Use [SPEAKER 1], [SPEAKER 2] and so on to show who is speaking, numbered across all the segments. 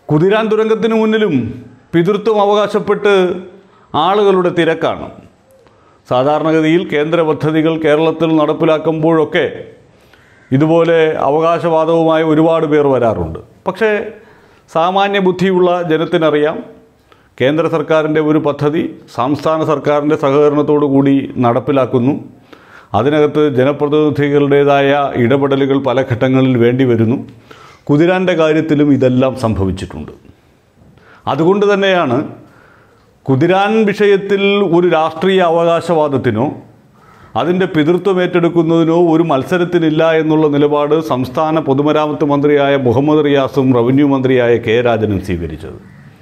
[SPEAKER 1] കുതിരാൻ തുരങ്കത്തിന് മുന്നിലും പിതൃത്വം അവകാശപ്പെട്ട് ആളുകളുടെ തിരക്കാണ് സാധാരണഗതിയിൽ കേന്ദ്ര പദ്ധതികൾ കേരളത്തിൽ നടപ്പിലാക്കുമ്പോഴൊക്കെ ഇതുപോലെ അവകാശവാദവുമായി ഒരുപാട് പേർ വരാറുണ്ട് പക്ഷേ സാമാന്യ ബുദ്ധിയുള്ള ജനത്തിനറിയാം കേന്ദ്ര സർക്കാരിൻ്റെ ഒരു പദ്ധതി സംസ്ഥാന സർക്കാരിൻ്റെ സഹകരണത്തോടു കൂടി നടപ്പിലാക്കുന്നു അതിനകത്ത് ജനപ്രതിനിധികളുടേതായ ഇടപെടലുകൾ പല ഘട്ടങ്ങളിൽ വേണ്ടി വരുന്നു കുതിരാൻ്റെ കാര്യത്തിലും ഇതെല്ലാം സംഭവിച്ചിട്ടുണ്ട് അതുകൊണ്ട് തന്നെയാണ് കുതിരാൻ വിഷയത്തിൽ ഒരു രാഷ്ട്രീയ അവകാശവാദത്തിനോ അതിൻ്റെ പിതൃത്വം ഏറ്റെടുക്കുന്നതിനോ ഒരു മത്സരത്തിനില്ല എന്നുള്ള നിലപാട് സംസ്ഥാന പൊതുമരാമത്ത് മന്ത്രിയായ മുഹമ്മദ് റിയാസും റവന്യൂ മന്ത്രിയായ കെ രാജനും സ്വീകരിച്ചത്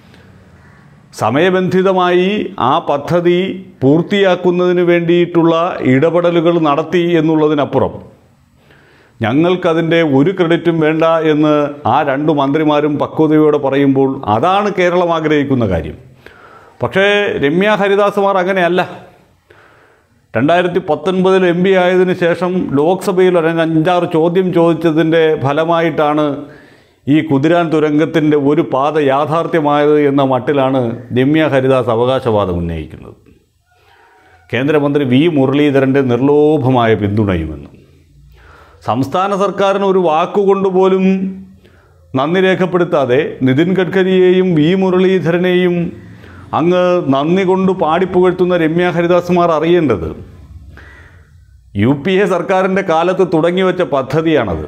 [SPEAKER 1] സമയബന്ധിതമായി ആ പദ്ധതി പൂർത്തിയാക്കുന്നതിന് വേണ്ടിയിട്ടുള്ള ഇടപെടലുകൾ നടത്തി എന്നുള്ളതിനപ്പുറം ഞങ്ങൾക്കതിൻ്റെ ഒരു ക്രെഡിറ്റും വേണ്ട എന്ന് ആ രണ്ട് മന്ത്രിമാരും പക്വതയോടെ പറയുമ്പോൾ അതാണ് കേരളം ആഗ്രഹിക്കുന്ന കാര്യം പക്ഷേ രമ്യ ഹരിദാസുമാർ അങ്ങനെയല്ല രണ്ടായിരത്തി പത്തൊൻപതിൽ എം പി ആയതിനു ശേഷം ലോക്സഭയിൽ ഒരു അഞ്ചാറ് ചോദ്യം ചോദിച്ചതിൻ്റെ ഫലമായിട്ടാണ് ഈ കുതിരാൻ തുരങ്കത്തിൻ്റെ ഒരു പാത യാഥാർത്ഥ്യമായത് എന്ന മട്ടിലാണ് രമ്യ ഹരിദാസ് അവകാശവാദം ഉന്നയിക്കുന്നത് കേന്ദ്രമന്ത്രി വി മുരളീധരൻ്റെ നിർലോഭമായ പിന്തുണയുമെന്ന് സംസ്ഥാന സർക്കാരിന് ഒരു വാക്കുകൊണ്ട് പോലും നന്ദി രേഖപ്പെടുത്താതെ നിതിൻ ഗഡ്കരിയെയും വി മുരളീധരനെയും അങ്ങ് നന്ദി കൊണ്ട് പാടിപ്പുകഴ്ത്തുന്ന രമ്യ ഹരിദാസുമാർ അറിയേണ്ടത് യു പി എ സർക്കാരിൻ്റെ കാലത്ത് തുടങ്ങിവെച്ച പദ്ധതിയാണത്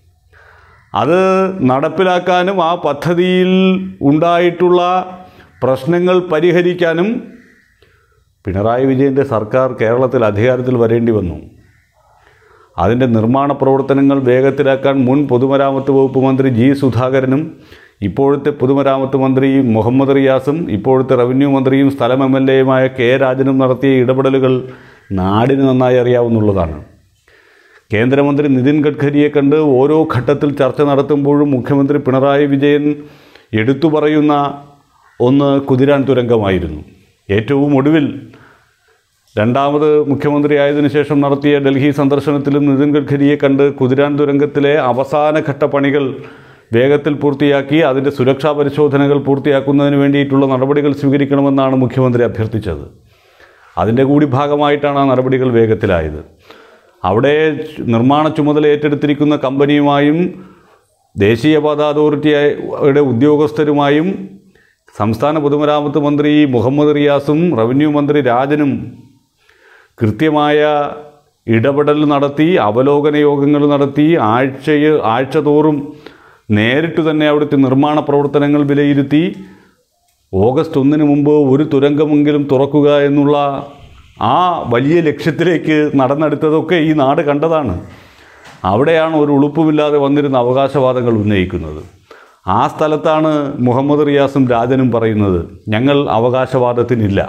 [SPEAKER 1] അത് നടപ്പിലാക്കാനും ആ പദ്ധതിയിൽ ഉണ്ടായിട്ടുള്ള പ്രശ്നങ്ങൾ പരിഹരിക്കാനും പിണറായി വിജയൻ്റെ സർക്കാർ കേരളത്തിൽ അധികാരത്തിൽ വരേണ്ടി വന്നു അതിൻ്റെ നിർമ്മാണ പ്രവർത്തനങ്ങൾ വേഗത്തിലാക്കാൻ മുൻ പൊതുമരാമത്ത് വകുപ്പ് മന്ത്രി ജി സുധാകരനും ഇപ്പോഴത്തെ പൊതുമരാമത്ത് മന്ത്രി മുഹമ്മദ് റിയാസും ഇപ്പോഴത്തെ റവന്യൂ മന്ത്രിയും സ്ഥലം എം എൽ എയുമായ കെ രാജനും നടത്തിയ ഇടപെടലുകൾ നാടിന് നന്നായി അറിയാവുന്നുള്ളതാണ് കേന്ദ്രമന്ത്രി നിതിൻ ഗഡ്കരിയെ കണ്ട് ഓരോ ഘട്ടത്തിൽ ചർച്ച നടത്തുമ്പോഴും മുഖ്യമന്ത്രി പിണറായി വിജയൻ എടുത്തു പറയുന്ന ഒന്ന് കുതിരാൻ തുരങ്കമായിരുന്നു ഏറ്റവും ഒടുവിൽ രണ്ടാമത് മുഖ്യമന്ത്രിയായതിനു ശേഷം നടത്തിയ ഡൽഹി സന്ദർശനത്തിലും നിതിൻ ഗഡ്കരിയെ കണ്ട് കുതിരാൻ തുരങ്കത്തിലെ അവസാനഘട്ട പണികൾ വേഗത്തിൽ പൂർത്തിയാക്കി അതിൻ്റെ സുരക്ഷാ പരിശോധനകൾ പൂർത്തിയാക്കുന്നതിന് വേണ്ടിയിട്ടുള്ള നടപടികൾ സ്വീകരിക്കണമെന്നാണ് മുഖ്യമന്ത്രി അഭ്യർത്ഥിച്ചത് അതിൻ്റെ കൂടി ഭാഗമായിട്ടാണ് ആ നടപടികൾ വേഗത്തിലായത് അവിടെ നിർമ്മാണ ചുമതല ഏറ്റെടുത്തിരിക്കുന്ന കമ്പനിയുമായും ദേശീയപാത അതോറിറ്റിയുടെ ഉദ്യോഗസ്ഥരുമായും സംസ്ഥാന പൊതുമരാമത്ത് മന്ത്രി മുഹമ്മദ് റിയാസും റവന്യൂ മന്ത്രി രാജനും കൃത്യമായ ഇടപെടൽ നടത്തി അവലോകന യോഗങ്ങൾ നടത്തി ആഴ്ചയ ആഴ്ച തോറും നേരിട്ട് തന്നെ അവിടുത്തെ നിർമ്മാണ പ്രവർത്തനങ്ങൾ വിലയിരുത്തി ഓഗസ്റ്റ് ഒന്നിന് മുമ്പ് ഒരു തുരങ്കമെങ്കിലും തുറക്കുക എന്നുള്ള ആ വലിയ ലക്ഷ്യത്തിലേക്ക് നടന്നെടുത്തതൊക്കെ ഈ നാട് കണ്ടതാണ് അവിടെയാണ് ഒരു ഉളുപ്പുമില്ലാതെ വന്നിരുന്ന അവകാശവാദങ്ങൾ ഉന്നയിക്കുന്നത് ആ സ്ഥലത്താണ് മുഹമ്മദ് റിയാസും രാജനും പറയുന്നത് ഞങ്ങൾ അവകാശവാദത്തിനില്ല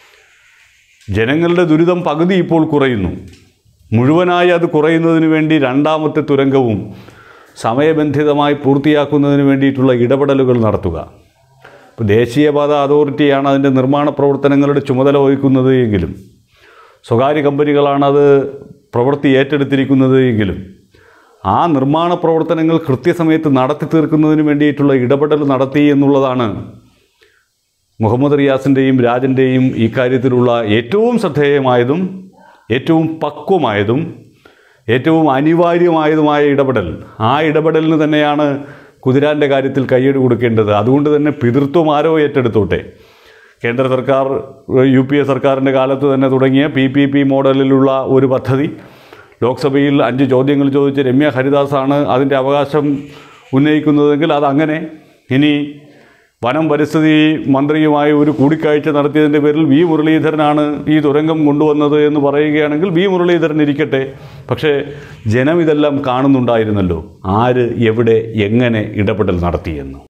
[SPEAKER 1] ജനങ്ങളുടെ ദുരിതം പകുതി ഇപ്പോൾ കുറയുന്നു മുഴുവനായി അത് കുറയുന്നതിന് വേണ്ടി രണ്ടാമത്തെ തുരങ്കവും സമയബന്ധിതമായി പൂർത്തിയാക്കുന്നതിന് വേണ്ടിയിട്ടുള്ള ഇടപെടലുകൾ നടത്തുക ഇപ്പോൾ ദേശീയപാത അതോറിറ്റിയാണ് അതിൻ്റെ നിർമ്മാണ പ്രവർത്തനങ്ങളുടെ ചുമതല വഹിക്കുന്നത് എങ്കിലും സ്വകാര്യ കമ്പനികളാണ് അത് പ്രവൃത്തി ഏറ്റെടുത്തിരിക്കുന്നത് എങ്കിലും ആ നിർമ്മാണ പ്രവർത്തനങ്ങൾ കൃത്യസമയത്ത് നടത്തി തീർക്കുന്നതിന് വേണ്ടിയിട്ടുള്ള ഇടപെടൽ നടത്തി എന്നുള്ളതാണ് മുഹമ്മദ് റിയാസിൻ്റെയും രാജൻ്റെയും ഈ കാര്യത്തിലുള്ള ഏറ്റവും ശ്രദ്ധേയമായതും ഏറ്റവും പക്വമായതും ഏറ്റവും അനിവാര്യമായതുമായ ഇടപെടൽ ആ ഇടപെടലിന് തന്നെയാണ് കുതിരാൻ്റെ കാര്യത്തിൽ കയ്യടി കൊടുക്കേണ്ടത് അതുകൊണ്ട് തന്നെ പിതൃത്വം ആരോ ഏറ്റെടുത്തോട്ടെ കേന്ദ്ര സർക്കാർ യു പി എ സർക്കാരിൻ്റെ കാലത്ത് തന്നെ തുടങ്ങിയ പി പി പി മോഡലിലുള്ള ഒരു പദ്ധതി ലോക്സഭയിൽ അഞ്ച് ചോദ്യങ്ങൾ ചോദിച്ച് രമ്യ ഹരിദാസാണ് അതിൻ്റെ അവകാശം ഉന്നയിക്കുന്നതെങ്കിൽ അതങ്ങനെ ഇനി വനം പരിസ്ഥിതി മന്ത്രിയുമായി ഒരു കൂടിക്കാഴ്ച നടത്തിയതിൻ്റെ പേരിൽ വി മുരളീധരനാണ് ഈ തുരങ്കം കൊണ്ടുവന്നത് എന്ന് പറയുകയാണെങ്കിൽ വി മുരളീധരൻ ഇരിക്കട്ടെ പക്ഷേ ജനം ഇതെല്ലാം കാണുന്നുണ്ടായിരുന്നല്ലോ ആര് എവിടെ എങ്ങനെ ഇടപെടൽ നടത്തിയെന്ന്